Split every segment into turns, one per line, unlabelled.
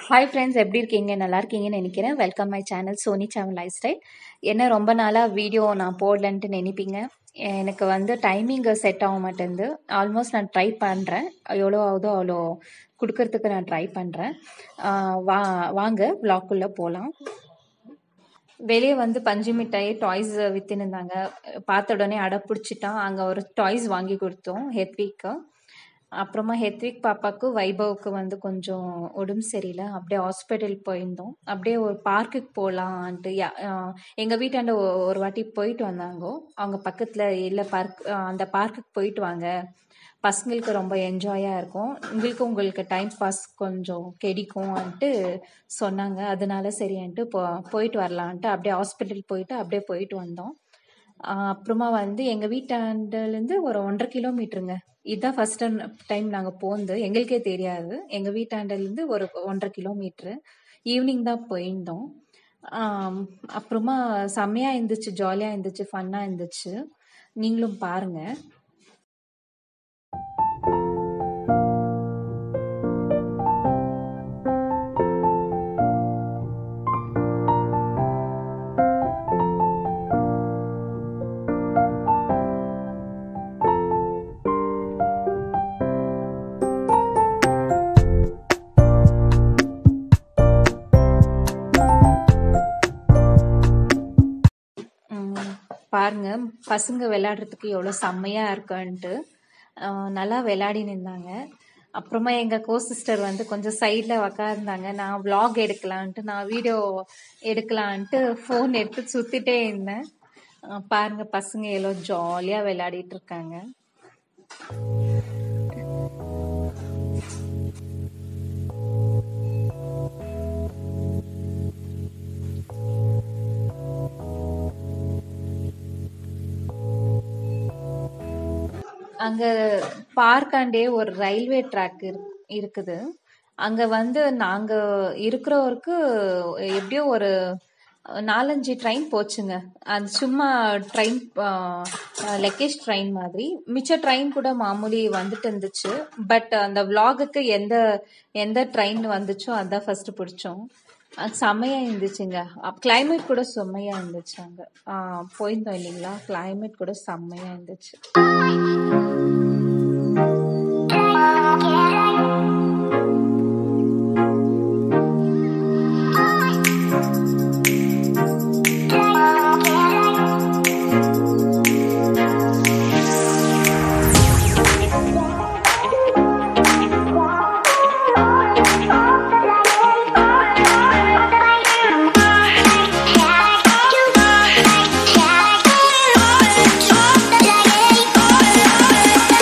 Hi friends எப்படி இருக்கீங்க நல்லா இருக்கீங்கன்னு நினைக்கிறேன் welcome my channel Sony channel lifestyle என்ன ரொம்ப நாளாக வீடியோ நான் போடலன்ட்டு நினைப்பீங்க எனக்கு வந்து டைமிங் செட் ஆக மாட்டேங்குது ஆல்மோஸ்ட் நான் ட்ரை பண்ணுறேன் எவ்வளோ ஆகுதோ அவ்வளோ கொடுக்கறதுக்கு நான் ட்ரை பண்ணுறேன் வா வாங்க விளாக்குள்ளே போகலாம் வெளியே வந்து பஞ்சு மிட்டாய் டாய்ஸ் வித்துன்னு இருந்தாங்க பார்த்த உடனே அடை பிடிச்சிட்டான் அங்கே ஒரு டாய்ஸ் வாங்கி கொடுத்தோம் ஹெத்விக்கு அப்புறமா ஹெத்விக் பாப்பாவுக்கு வைபவுக்கு வந்து கொஞ்சம் உடம்பு சரியில்லை அப்படியே ஹாஸ்பிட்டல் போயிருந்தோம் அப்படியே ஒரு பார்க்குக்கு போகலான்ட்டு எங்கள் வீட்டாண்ட ஒ- ஒரு வாட்டி போயிட்டு வந்தாங்க அவங்க பக்கத்தில் இல்லை பார்க் அந்த பார்க்குக்கு போயிட்டு வாங்க பசங்களுக்கு ரொம்ப என்ஜாயாக இருக்கும் உங்களுக்கு உங்களுக்கு டைம் பாஸ் கொஞ்சம் கிடைக்கும்ன்ட்டு சொன்னாங்க அதனால சரின்ட்டு போ போயிட்டு வரலான்ட்டு அப்படியே ஹாஸ்பிட்டல் போயிட்டு அப்படியே போயிட்டு வந்தோம் ஆஹ் அப்புறமா வந்து எங்கள் வீட்டாண்டலேருந்து ஒரு ஒன்றரை கிலோமீட்டருங்க இதுதான் ஃபர்ஸ்ட் டைம் நாங்கள் போனது எங்களுக்கே தெரியாது எங்கள் வீட்டாண்டலேருந்து ஒரு ஒன்றரை கிலோமீட்ரு ஈவினிங் தான் போயிருந்தோம் ஆம், அப்புறமா செம்மையாக இருந்துச்சு ஜாலியாக இருந்துச்சு ஃபன்னாக இருந்துச்சு நீங்களும் பாருங்கள் ம், பாருங்க பசங்க விளையாடுறதுக்கு எவ்வளோ செம்மையா இருக்குன்ட்டு அஹ் நல்லா விளையாடின்னு இருந்தாங்க அப்புறமா எங்க கோ சிஸ்டர் வந்து கொஞ்சம் சைட்ல உக்காந்துருந்தாங்க நான் vlog எடுக்கலான்ட்டு நான் வீடியோ எடுக்கலான்ட்டு ஃபோன் எடுத்து சுத்திட்டே இருந்தேன் அஹ் பாருங்க பசங்க எவ்வளோ ஜாலியா விளையாடிட்டு இருக்காங்க அங்க பார்க்காண்டே ஒரு ரயில்வே ட்ராக் இருக்குது அங்க வந்து நாங்க இருக்கிறவருக்கு எப்படியோ ஒரு நாலஞ்சு ட்ரெயின் போச்சுங்க அது சும்மா ட்ரெயின் லக்கேஜ் ட்ரெயின் மாதிரி மிச்ச ட்ரெயின் கூட மாமூலி வந்துட்டு இருந்துச்சு பட் அந்த vlogக்கு எந்த எந்த ட்ரெயின் வந்துச்சோ அதான் ஃபர்ஸ்ட் பிடிச்சோம் அது செம்மையா இருந்துச்சுங்க கிளைமேட் கூட செம்மையா இருந்துச்சு அங்க ஆஹ் போயிருந்தோம் இல்லைங்களா கிளைமேட் கூட செம்மையா இருந்துச்சு
Yeah.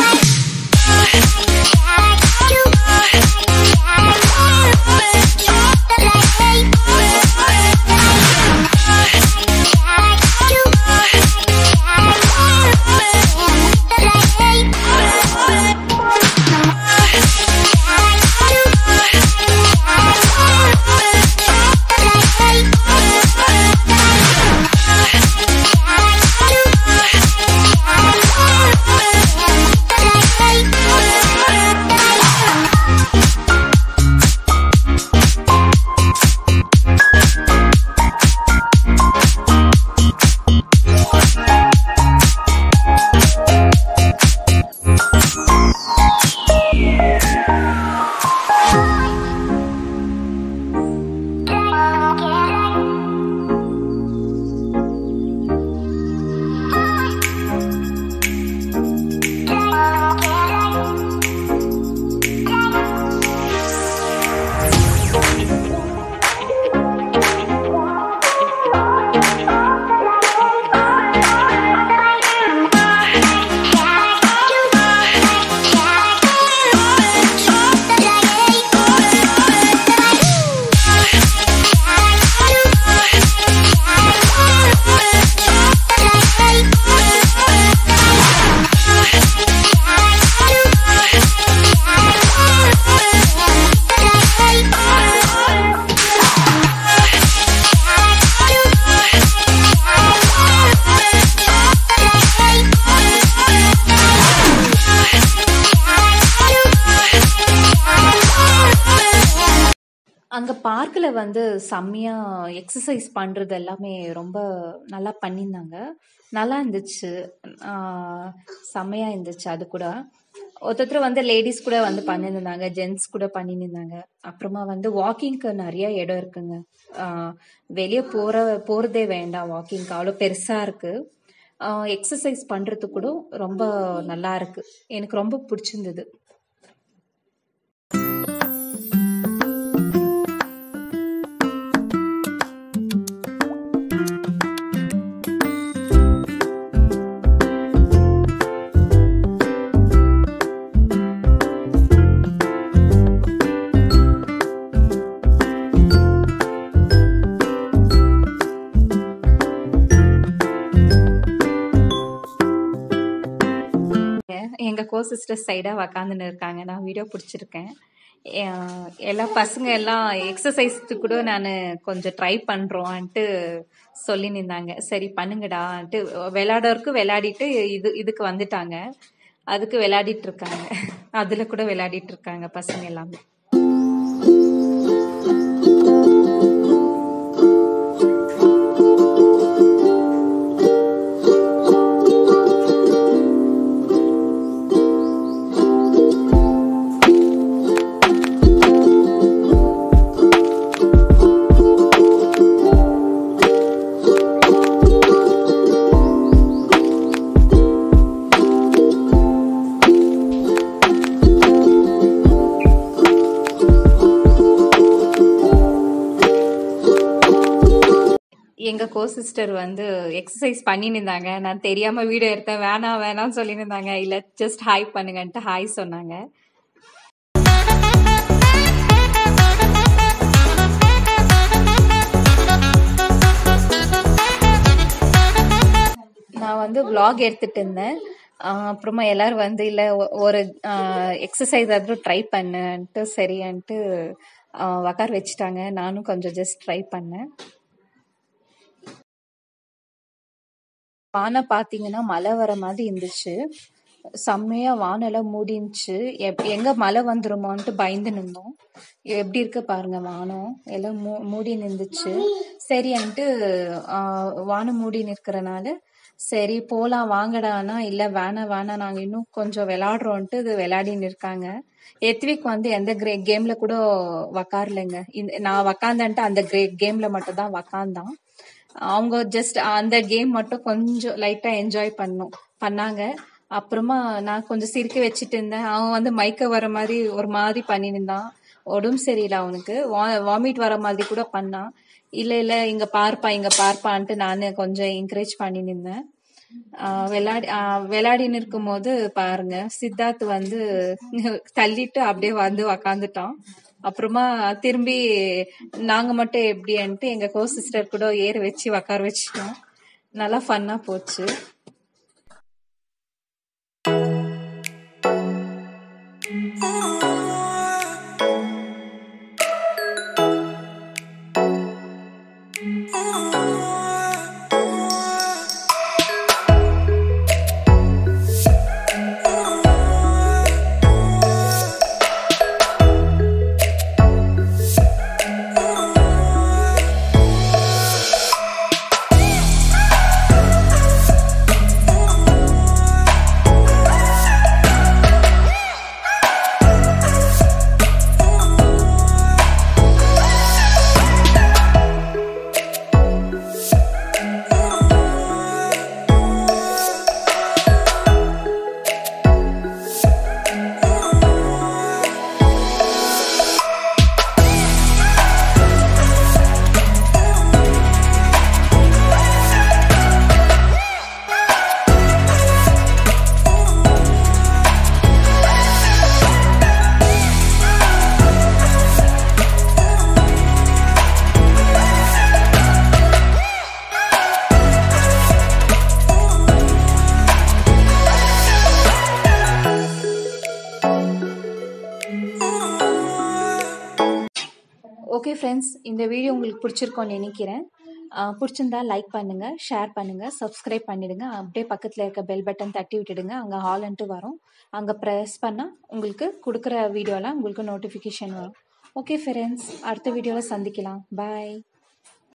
அங்க பார்க்ல வந்து செம்மையா எக்ஸர்சைஸ் பண்றது எல்லாமே ரொம்ப நல்லா பண்ணியிருந்தாங்க. நல்லா இருந்துச்சு. ஆ செம்மையா இருந்துச்சு அது கூட. ஒருத்தர் வந்து லேடீஸ் கூட வந்து பண்ணியிருந்தாங்க. ஜென்ட்ஸ் கூட பண்ணியிருந்தாங்க. அப்புறமா வந்து வாக்கிங்க்கு நெறைய இடம் இருக்குங்க. ஆ வெளிய போற போறதே வேண்டாம் வாக்கிங்க்கு. அவ்ளோ பெருசா இருக்கு. ஆ எக்ஸர்சைஸ் பண்றதுக்கு கூட ரொம்ப நல்லா இருக்கு. எனக்கு ரொம்ப புடிச்சிருந்தது. எங்க கோ சிஸ்டர் சைடா உக்காந்துன்னு இருக்காங்க. நான் வீடியோ புடிச்சிருக்கேன். எ எல்லா பசங்க எல்லாம் எக்ஸர்சைஸ்க்கு கூட நானு கொஞ்சம் ட்ரை பண்றோன்ட்டு சொல்லினிருந்தாங்க. சரி பண்ணுங்கடான்ட்டு விளையாடறதுக்கு விளையாடிட்டு இது இதுக்கு வந்துட்டாங்க. அதுக்கு விளையாடிட்டு இருக்காங்க. அதுல கூட விளையாடிட்டு இருக்காங்க பசங்க எல்லாமே. எங்க கோ சிஸ்டர் வந்து எக்ஸர்சைஸ் பண்ணினிருந்தாங்க. நான் தெரியாம வீடியோ எடுத்தேன். வேணாம் வேணாம்னு சொல்லினிருந்தாங்க. இல்ல ஜஸ்ட் ஹாய் பண்ணுங்கன்ட்டு ஹாய் சொன்னாங்க. நான் வந்து விளாக் எடுத்துட்டு இருந்தேன். ஆ அப்புறமா எல்லாரும் வந்து இல்ல ஒ ஒரு ஆ எக்ஸர்சைஸ் ஆச்சும் ட்ரை பண்ணுன்ட்டு சரின்ட்டு ஆ உட்கார வச்சுட்டாங்க. நானும் கொஞ்சம் ஜஸ்ட் ட்ரை பண்ணேன். வானம் பார்த்தீங்கன்னா, மழை வர மாதிரி இருந்துச்சு. செம்மையா வானம் எல்லாம் மூடிருந்துச்சு. எப் எங்க மழை வந்துருமோன்ட்டு பயந்துன்னு இருந்தோம். எப்படி இருக்கு பாருங்க வானம். எல்லாம் மூ மூடின்னு இருந்துச்சு. சரின்ட்டு ஆ வானம் மூடின்னு இருக்கறனால, சரி போலாம் வாங்கடான்னா, இல்ல வேணாம் வேணாம் நாங்க இன்னும் கொஞ்சம் விளையாடுறோன்ட்டு இது விளையாடின்னு இருக்காங்க. எத்விக் வந்து எந்த கிரே கேம்ல கூட உக்காரலைங்க. இந்த நான் உக்காந்தேன்ட்டு அந்த கிரே கேம்ல மட்டும் தான் உக்காந்தான். அவங்க ஜஸ்ட் அந்த கேம் மட்டும் கொஞ்சம் லைட்டா என்ஜாய் பண்ணோம் பண்ணாங்க. அப்புறமா நான் கொஞ்சம் சிரிக்க வச்சுட்டு இருந்தேன். அவன் வந்து மயக்கம் வர மாரி ஒரு மாதிரி பண்ணினிருந்தான். உடம்பு சரியில்ல அவனுக்கு. வா வாமிட் வர மாதிரி கூட பண்ணான். இல்ல இல்ல இங்க பாருப்பா இங்க பாருப்பான்ட்டு நானு கொஞ்சம் என்கரேஜ் பண்ணினிருந்தேன். ஆ விளையாடி ஆ விளையாடின்னு இருக்கும்போது பாருங்க, சித்தார்த் வந்து தள்ளிட்டு அப்படியே வந்து உக்காந்துட்டான். அப்புறமா திரும்பி நாங்க மட்டும் எப்படின்ட்டு எங்க கோ சிஸ்டர் கூட ஏற வச்சு உட்கார வச்சுட்டோம். நல்லா ஃபன்னா போச்சு. ஓகே ஃப்ரெண்ட்ஸ் இந்த வீடியோ உங்களுக்கு பிடிச்சிருக்கோன்னு நினைக்கிறேன் பிடிச்சிருந்தா லைக் பண்ணுங்க ஷேர் பண்ணுங்க சப்ஸ்கிரைப் பண்ணிடுங்க அப்படியே பக்கத்தில் இருக்க பெல் பட்டன் தட்டி விட்டுடுங்க அங்கே ஹால்ன்ட்டு வரும் அங்கே ப்ரெஸ் பண்ணால் உங்களுக்கு கொடுக்குற வீடியோலாம் உங்களுக்கு நோட்டிஃபிகேஷன் வரும் ஓகே ஃப்ரெண்ட்ஸ் அடுத்த வீடியோவில் சந்திக்கலாம் பாய்